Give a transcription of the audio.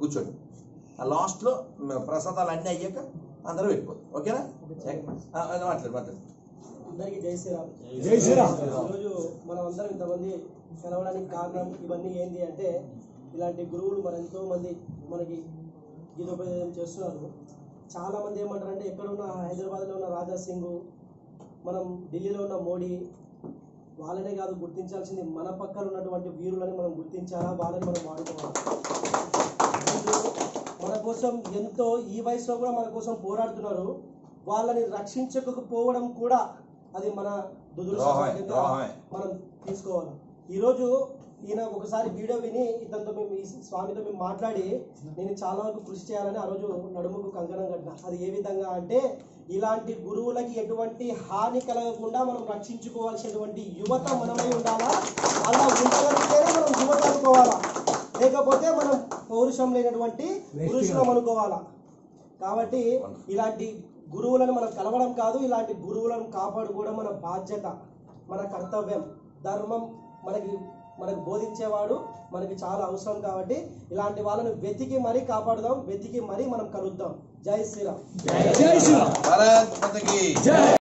కూర్చోండి ఆ లాస్ట్లో ప్రసాదాలు అన్నీ అయ్యాక అందరూ వెళ్ళిపోదు ఓకేనా ఆ, ఆ, మాట్లాడు మాట్లాడు అందరికీ జై శ్రీరామ్ జై శ్రీరామ్. ఈరోజు మనం అందరం ఇంతమంది కలవడానికి కారణం ఇవన్నీ ఏంటి అంటే ఇలాంటి గురువులు మరి ఎంతో మంది మనకి గీతోపదేశం చేస్తున్నారు చాలా మంది ఏమంటారంటే ఎక్కడ ఉన్న హైదరాబాద్లో ఉన్న రాజా సింగ్ మనం ఢిల్లీలో ఉన్న మోడీ వాళ్ళనే కాదు గుర్తించాల్సింది మన పక్కన ఉన్నటువంటి వీరులని మనం గుర్తించాలా వాళ్ళని మనం వాడుకోవాలి ఈరోజు మన కోసం ఎంతో ఈ వయసులో కూడా మన కోసం పోరాడుతున్నారు వాళ్ళని రక్షించకపోవడం కూడా అది మన దురదృష్టం ద్రోహమే. మనం తీసుకోవాలి ఈరోజు ఈయన ఒకసారి వీడియో విని ఇతనితో మేము ఈ స్వామితో మేము మాట్లాడి నేను చాలా వరకు కృషి చేయాలని ఆ రోజు నడుముకు కంకణం కట్టిన అది ఏ విధంగా అంటే ఇలాంటి గురువులకి ఎటువంటి హాని కలగకుండా మనం రక్షించుకోవాల్సినటువంటి యువత మనమై ఉండాలా అలా ఉండగలిగితేనే మనం యువత అనుకోవాలా లేకపోతే మనం పౌరుషం లేనటువంటి పురుషులం అనుకోవాలా కాబట్టి ఇలాంటి గురువులను మనం కలవడం కాదు ఇలాంటి గురువులను కాపాడుకోవడం మన బాధ్యత మన కర్తవ్యం ధర్మం మనకి మనకు బోధించేవాడు మనకి చాలా అవసరం కాబట్టి ఇలాంటి వాళ్ళని వెతికి మరీ కాపాడుదాం వెతికి మరీ మనం కలుద్దాం జై శ్రీరామ్ జై శ్రీరామ్ భారత్ మాతకి